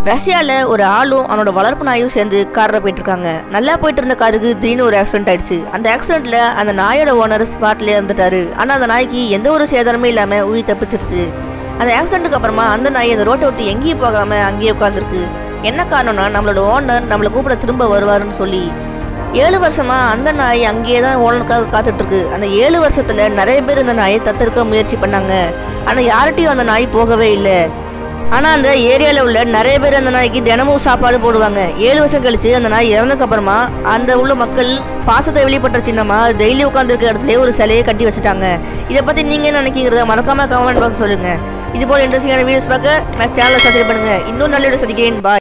ரஷ்யாவில் ஒரு ஆளும் அவனோட வளர்ப்பு நாயும் சேர்ந்து காரில் போயிட்டு இருக்காங்க நல்லா போயிட்டு இருந்த காருக்கு திடீர்னு ஒரு ஆக்சிடென்ட் ஆயிடுச்சு அந்த ஆக்சிடென்ட்ல அந்த நாயோட ஓனர் ஸ்பாட்லேயே இருந்துட்டாரு ஆனால் அந்த நாய்க்கு எந்த ஒரு சேதாரமே இல்லாமல் உயிர் தப்பிச்சிருச்சு அந்த ஆக்சிடென்ட்டுக்கு அப்புறமா அந்த நாய் அந்த ரோட்டை விட்டு எங்கேயும் போகாமல் அங்கேயே உட்காந்துருக்கு என்ன காரணம்னா நம்மளோட ஓனர் நம்மளை கூப்பிட திரும்ப வருவாருன்னு சொல்லி ஏழு வருஷமா அந்த நாய் அங்கேயே தான் ஓனருக்காக காத்துட்டு இருக்கு அந்த ஏழு வருஷத்துல நிறைய பேர் இந்த நாயை தத்தெடுக்க முயற்சி பண்ணாங்க ஆனா யார்கிட்டயும் அந்த நாய் போகவே இல்லை ஆனா அந்த ஏரியால உள்ள நிறைய பேர் அந்த நாய்க்கு தினமும் சாப்பாடு போடுவாங்க ஏழு வருஷம் கழிச்சு அந்த நாய் இறந்ததுக்கு அப்புறமா அந்த உள்ள மக்கள் பாசத்தை வெளிப்பட்ட சின்னமா டெய்லி உட்காந்துருக்க இடத்துல ஒரு சிலையை கட்டி வச்சுட்டாங்க இதை பத்தி நீங்க என்ன நினைக்கிறத மறக்காம கமெண்ட் பாக்ஸ் சொல்லுங்க இது போல இன்ட்ரெஸ்டிங்கான வீடியோஸ் பார்க்க சேனலை சப்ஸ்கிரைப் பண்ணுங்க இன்னும் நல்ல வீடியோ சந்திக்கிறேன் பாய்